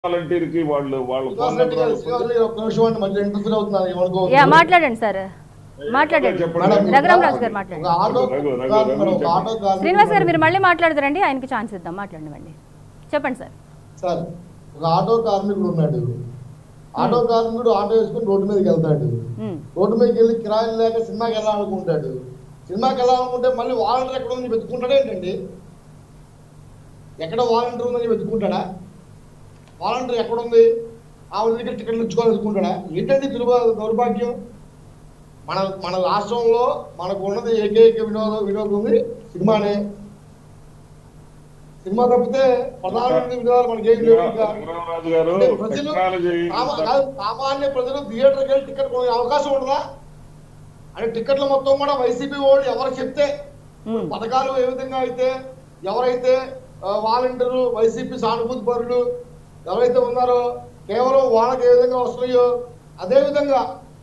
Volunteer కి వాళ్ళు వాళ్ళ ఫోన్ శ్రీనివాస్ రెడ్డి గారు నెంబర్ శ్రీనివాస్ రెడ్డి గారు ఒక్క నిమిషం అండి మధ్య ఇంటర్ఫీర్ అవుతున్నారు ఏమనుకోవద్దు. యా మాట్లాడండి సార్ మాట్లాడండి చెప్పండి. మేడం, రఘురామ్ రాజు గారు మాట్లాడండి. ఒక ఆటో రఘు, రఘు, కాదు రఘు మేడం, ఒక చెప్పండి. ఆటో కాదు శ్రీనివాస్ గారు మీరు మళ్ళీ మాట్లాడతారండి ఆయనకి ఛాన్స్ ఇద్దాం మాట్లాడనివ్వండి చెప్పండి సార్ సార్ ఒక ఆటో కార్మికుడు ఉన్నాడు ఆటో కార్మికుడు ఆటో వేసుకుని రోడ్డు మీదకి వెళ్తాడు ఉమ్, రోడ్డు మీదకి వెళ్ళి కిరాయిలు లేక సినిమాకి వెళ్ళాలనుకుంటాడు సినిమాకి వెళ్ళాలనుకుంటే మళ్ళీ వాలంటీర్ ఎక్కడ ఉందని వెతుకుంటాడా ఏంటండి ఎక్కడ వాలంటీర్ ఉందని వెతుకుంటాడా వాలంటీర్ ఎక్కడ ఉంది ఆవిడ దగ్గర టికెట్లు ఇచ్చుకొని వెతుకుంటాడా ఏంటండి దుర్భా దౌర్భాగ్యం మన మన రాష్ట్రంలో మనకు ఉన్నది ఏకైక వినోద వినోదం ఉంది సినిమానే సినిమా తప్పితే ప్రధానమైన వినోదాలు మనకి ఏం లేవు ఇంకా రంగరామరాజు గారు అంటే ప్రజలు టెక్నాలజీ సామా- కాదు, సామాన్య ప్రజలు థియేటర్కి వెళ్ళి టికెట్ కొనే అవకాశం ఉండదా అంటే టికెట్లు మొత్తం కూడా వైసీపీ వాళ్ళు ఎవరు చెప్తే ఉమ్, పథకాలు ఏ విధంగా అయితే ఎవరైతే ఆ, వాలంటీర్లు వైసీపీ సానుభూతి పరులు ఎవరైతే ఉన్నారో కేవలం వాళ్ళకి ఏ విధంగా వస్తున్నాయో అదే విధంగా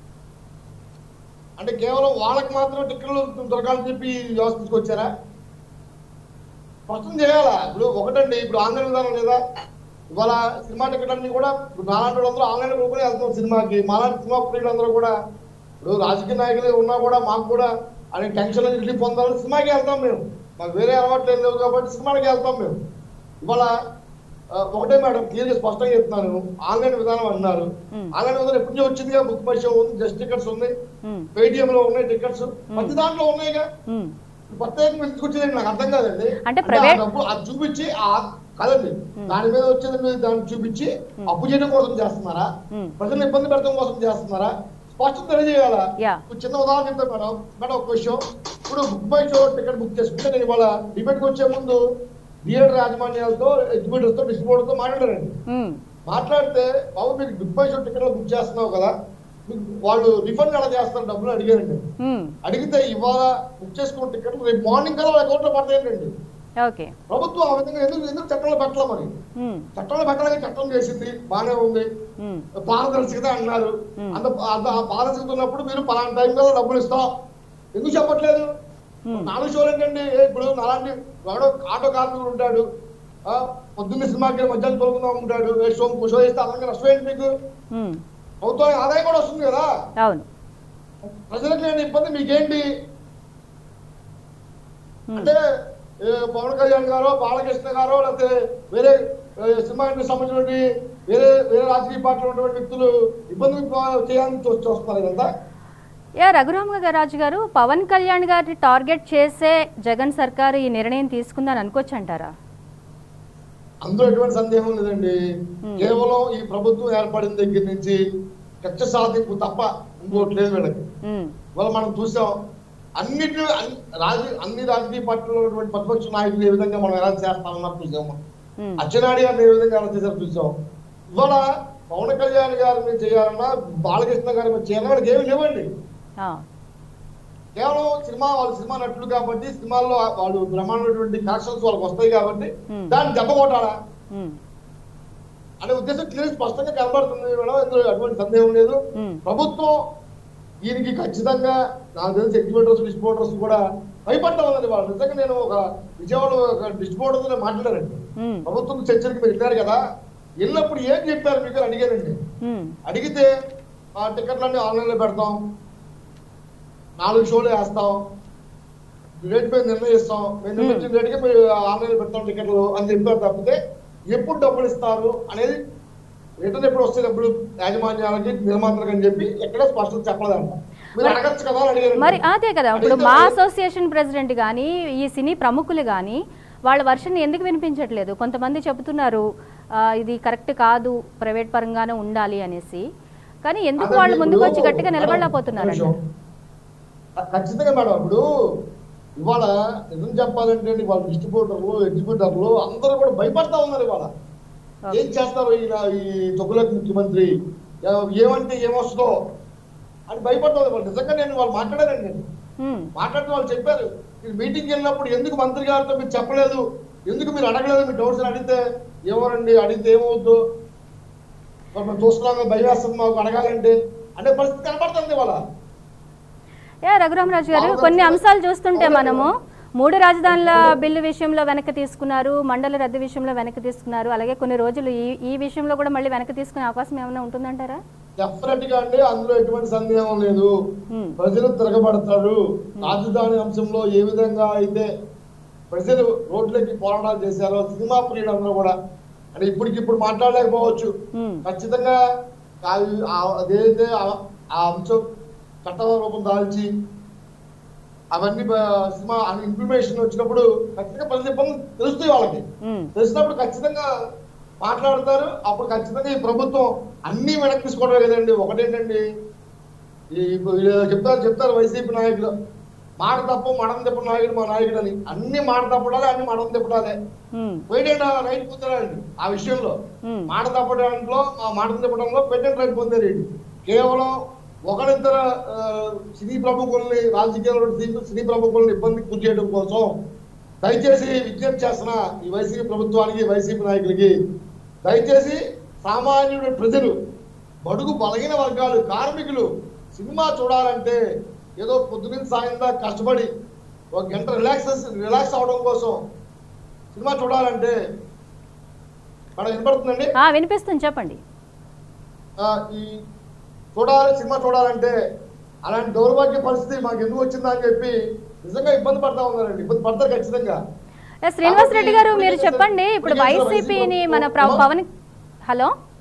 అంటే కేవలం వాళ్ళకి మాత్రం టికెట్లు దొరకాలని చెప్పి ఈ వ్యవస్థ తీసుకొచ్చారా స్పష్టం చేయాలా ఇప్పుడు ఒకటండి ఇప్పుడు ఆన్లైన్ విధానం లేదా ఇవాళ సినిమా టికెట్ అన్ని కూడా ఇప్పుడు నాలాంటి వాళ్ళందరూ ఆన్లైన్ కొనుక్కొని వెళ్తాం సినిమాకి మాలాంటి సినిమా ప్రియులందరూ కూడా ఇప్పుడు రాజకీయ నాయకులు ఉన్నా కూడా మాకు కూడా అనే టెన్షన్ రిలీఫ్ పొందాలని సినిమాకి వెళ్తాం మేము మాకు వేరే అలవాట్లు ఏం లేవు కాబట్టి సినిమాకి వెళ్తాం మేము ఇవాళ ఆ, ఒకటే మేడం క్లియర్గా స్పష్టంగా చెప్తున్నాను ఆన్లైన్ విధానం అన్నారు Hmm. ఆన్లైన్ విధానం ఎప్పటి నుంచి వచ్చిందిగా బుక్ మై షో ఉంది జస్ట్ టికెట్స్ ఉంది ఉమ్, పేటిఎం లో ఉన్నాయి టికెట్స్ ప్రతి దాంట్లో ఉన్నాయిగా ఉమ్, ప్రత్యేకంగా ఎందుకు వచ్చేది నాకు అర్థం కాదండి అంటే ఆ ప్రైవేట్- డబ్బు అది చూపించి ఆ కాదండి దాని మీద వచ్చేది మీద దాన్ని చూపించి అప్పు చేయడం కోసం చేస్తున్నారా ఉమ్, ప్రజలను ఇబ్బంది పెట్టడం కోసం చేస్తున్నారా స్పష్టం తెలియజేయాలా యా. ఇప్పుడు చిన్న ఉదాహరణ చెప్తాను మేడం మేడం ఒక విషయం ఇప్పుడు book by show ticket book చేసుకుంటే నేను ఇవాళ డిబేట్కి వచ్చే ముందు థియేటర్ యాజమాన్యాలతో ఎగ్జిబిటర్స్ తో డిస్ట్రిబ్యూటర్తో మాట్లాడారండి ఉమ్, మాట్లాడితే బాబు మీరు బుక్ బై షో టికెట్లు బుక్ చేస్తున్నావు కదా మీకు వాళ్ళు రిఫండ్ ఎలా చేస్తారు డబ్బులు అడిగారండి ఉమ్, అడిగితే ఇవాళ బుక్ చేసుకున్న టికెట్లు రేపు మార్నింగ్ కల్లా వాళ్ళ అకౌంట్లో పడతాయండి ఓకే ప్రభుత్వం ఆ విధంగా ఎందుకు ఎందుకు చట్టంలో పెట్టలే మరి ఉమ్, చట్టంలో పెట్టడానికి చట్టం చేసింది బాగానే ఉంది ఉమ్, పారదర్శకత అన్నారు Hmm. అంత అంత ఆ పారదర్శకత ఉన్నప్పుడు మీరు పలానా టైం కల్లా డబ్బులు ఇస్తాం ఎందుకు చెప్పట్లేదు Hmm. నాలుగు షోలు ఏంటండి ఏ ఇప్పుడు అలాంటి వాడు ఆటో కార్మికుడు ఉంటాడు ఆ, పొద్దున్న సినిమాకి మధ్యాహ్నం తోలుకుందాం ఉంటాడు ఏ షో షో చేస్తే అలాగే నష్టం ఏంటి మీకు ఉమ్, ప్రభుత్వానికి ఆదాయం కూడా వస్తుంది కదా అవును ప్రజలకు లేని ఇబ్బంది మీకేంటి ఉమ్, అంటే ఏ, పవన్ కళ్యాణ్ గారో బాలకృష్ణ గారో లేకపోతే వేరే ఏ, సినిమా ఇండస్ట్రీ సంబంధించినటువంటి వేరే వేరే రాజకీయ పార్టీలో ఉన్నటువంటి వ్యక్తులు ఇబ్బందులు ప- చేయాలని చూ- చూస్తున్నారు ఇదంతా యా రఘురామ రాజు గారు పవన్ కళ్యాణ్ గారిని టార్గెట్ చేసే జగన్ సర్కార్ ఈ నిర్ణయం తీసుకుందని అనుకోవచ్చు అంటారా అందులో ఎటువంటి సందేహం లేదండి Hmm. కేవలం ఈ ప్రభుత్వం ఏర్పడిన దగ్గర నుంచి కక్ష సాధింపు తప్ప ఇంకోటి లేదు వీళ్ళకి ఉమ్, ఇవాళ మనం చూసాం అన్నిటి అన్ని- రాజ అన్ని రాజకీయ పార్టీలో ఉన్నటువంటి ప్రతిపక్ష నాయకులు ఏ విధంగా మనం ఎలా చేస్తామన్నది చూసాం మనం. ఉమ్, అచ్చెన్నాయుడు గారిని ఏ విధంగా ఎలా చేశారు చూసాం ఇవాళ పవన్ కళ్యాణ్ గారిని చేయాలన్నా బాలకృష్ణ గారి మీద చేయాలన్నా వాళ్ళకి ఏమి లేవండి ఆ, కేవలం సినిమా వాళ్ళు సినిమా నటులు కాబట్టి సినిమాల్లో వాళ్ళు బ్రహ్మాండమైనటువంటి కలెక్షన్స్ వాళ్ళకి వస్తాయి కాబట్టి Hmm. దాన్ని దెబ్బ కొట్టాలా ఉమ్, అనే ఉద్దేశం క్లియర్ స్పష్టంగా కనబడుతుంది మేడం ఇందులో ఎటువంటి సందేహం లేదు ఉమ్, ప్రభుత్వం దీనికి ఖచ్చితంగా నాకు తెలిసి ఎగ్జిబిటర్స్ డిస్ట్రిబ్యూటర్స్ కూడా భయపడతా ఉందండి వాళ్ళు నిజంగా నేను ఒక విజయవాడలో ఒక డిస్ట్రిబ్యూటర్తో మాట్లాడారండి ఉమ్, ప్రభుత్వం చర్చలకు మీరు వెళ్ళారు కదా వెళ్ళినప్పుడు ఏం చెప్పారు మీకు అని అడిగారండి ఉమ్, అడిగితే ఆ టికెట్లన్నీ ఆన్లైన్లో పెడతాం నాలుగు షోలు వేస్తాం రేట్ మీద నిర్ణయిస్తాం మేము నిర్ణయించిన రేటుకి మీరు ఆన్లైన్లో పెడతాం టికెట్లు అని చెప్పారు తప్పితే ఎప్పుడు డబ్బులు ఇస్తారు అనేది రిటర్న్ ఎప్పుడు వస్తే డబ్బులు యాజమాన్యాలకి నిర్మాతలకు అని చెప్పి ఎక్కడ స్పష్టత చెప్పలేదంట మీరు అడగచ్చు కదా అని అడిగారు మరి అదే కదా ఇప్పుడు మా అసోసియేషన్ ప్రెసిడెంట్ కానీ ఈ సినీ ప్రముఖులు కానీ వాళ్ళ వర్షన్ ఎందుకు వినిపించట్లేదు కొంతమంది చెబుతున్నారు ఆ, ఇది కరెక్ట్ కాదు ప్రైవేట్ పరంగానే ఉండాలి అనేసి కానీ ఎందుకు అదే వాళ్ళు ముందుకు వచ్చి ఇప్పుడు గట్టిగా నిలబడలేకపోతున్నారు నిమిషం. ఖచ్చితంగా మేడం ఇప్పుడు ఇవాళ నిజం చెప్పాలంటే అండి వాళ్ళ డిస్ట్రిబ్యూటర్లు ఎగ్జిబ్యూటర్లు అందరూ కూడా భయపడతా ఉన్నారు ఇవాళ ఏం చేస్తారు ఈయన ఈ తొగులకు ముఖ్యమంత్రి ఏ- ఏమంటే ఏమొస్తుందో అని భయపడతా ఉన్నారు వాళ్ళు నిజంగా నేను వాళ్ళు మాట్లాడారండి నేను ఉమ్, మాట్లాడితే వాళ్ళు చెప్పారు మీరు మీటింగ్కి వెళ్ళినప్పుడు ఎందుకు మంత్రి గారితో మీరు చెప్పలేదు ఎందుకు మీరు అడగలేదు మీ డౌట్స్ అడిగితే ఏమోనండి అడిగితే ఏమవుద్దు మరి మేము చూస్తున్నాం కదా, భయం వేస్తుంది మాకు అడగాలంటే అనే పరిస్థితి కనపడుతుంది వాళ్ళ యా రఘురామరాజు గారు కొన్ని అంశాలు చూస్తుంటే మనము మూడు రాజధానుల బిల్లు విషయంలో వెనక్కి తీసుకున్నారు మండల రద్దు విషయంలో వెనక్కి తీసుకున్నారు అలాగే కొన్ని రోజులు ఈ ఈ విషయంలో కూడా మళ్ళీ వెనక్కి తీసుకునే అవకాశం ఏమైనా ఉంటుందంటారా డెఫినెట్ గా అండి అందులో ఎటువంటి సందేహం లేదు ఉమ్, ప్రజలు తిరగబడతారు రాజధాని అంశంలో ఏ విధంగా అయితే ప్రజలు రోడ్లకి పోరాటాలు చేశారో సినిమా ప్రియులందరూ కూడా అంటే ఇప్పటికిప్పుడు మాట్లాడలేకపోవచ్చు ఉమ్, ఖచ్చితంగా ఆ- ఆ- అదేదైతే ఆ- ఆ అంశం చట్ట రూపం దాల్చి అవన్నీ బ- సినిమా ఇంప్లిమేషన్ వచ్చినప్పుడు ఖచ్చితంగా ప్రతి ఇబ్బందులు తెలుస్తాయి వాళ్ళకి ఉమ్, తెలిసినప్పుడు ఖచ్చితంగా మాట్లాడతారు అప్పుడు ఖచ్చితంగా ఈ ప్రభుత్వం అన్ని వెనక్కి తీసుకోవడం కదండి ఒకటేంటండి ఈ వీళ్ళు చెప్తారు చెప్తారు వైసీపీ నాయకులు మాట తప్పు మడం తిప్ప నాయకుడు మా నాయకుడు అని అన్ని మాట తప్పడాలి అన్ని మడం తిప్పడాలి ఉమ్, పేటెంట్ రైట్ పొందారండి ఆ విషయంలో ఉమ్, మాట తప్పడంలో ఆ మాట తిప్పడంలో పేటెంట్ రైట్ పొందారు కేవలం ఒకరిద్దరు ఆ, సినీ ప్రముఖుల్ని రాజకీయాల్లో సినీ- సినీ ప్రముఖుల్ని ఇబ్బందికి గురి చేయడం కోసం దయచేసి విజ్ఞప్తి చేస్తున్న ఈ వైసీపీ ప్రభుత్వానికి వైసీపీ నాయకులకి దయచేసి సామాన్యుడు ప్రజలు బడుగు బలహీన వర్గాలు కార్మికులు సినిమా చూడాలంటే ఏదో పొద్దున సాయంత్రం దాకా కష్టపడి ఒక గంట రిలాక్స్ రిలాక్స్ అవడం కోసం సినిమా చూడాలంటే మేడం వినపడుతుందండి ఆ, వినిపిస్తుంది చెప్పండి ఆ, ఈ చూడాలి సినిమా చూడాలంటే అలాంటి దౌర్భాగ్య పరిస్థితి మాకు ఎందుకు వచ్చిందా అని చెప్పి నిజంగా ఇబ్బంది పడతా ఉన్నారండి ఇబ్బంది పడతారు ఖచ్చితంగా శ్రీనివాస్ రెడ్డి గారు మీరు చెప్పండి ఇప్పుడు వైసీపీని మన ప్ర- పవన్ హలో